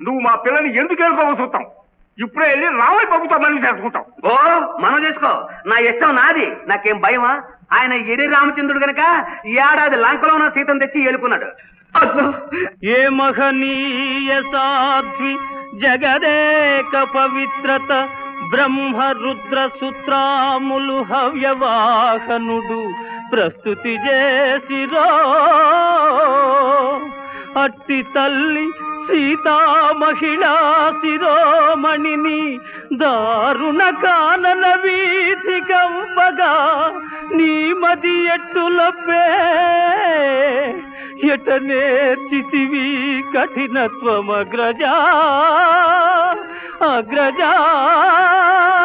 నువ్వు మా పిల్లని ఎందుకు వెళ్ళిపోవలసి వస్తాం ఇప్పుడే వెళ్ళి రామయ్య బాబుతో మళ్ళీ చేసుకుంటాం ఓ మనం చేసుకో నా ఇష్టం నాది నాకేం భయమా ఆయన ఎడి రామచంద్రుడు గనక ఈ ఏడాది లంకలో ఉన్న సీతను తెచ్చి ఏలుకున్నాడు అయ్యో, ఏ మహనీయ సాధ్వి జగదేక పవిత్రత బ్రహ్మ రుద్ర సూత్రాములు హవ్యవాహనుడు ప్రస్తుతి చేసిరో అట్టి తల్లి సీతా మహిళా శిరోమణిని దారుణ కానన వీధి కంపగా నీ మది ఎట్టులబ్బే ఎట నేర్చితివి కఠినత్వమగ్రజా అగ్రజా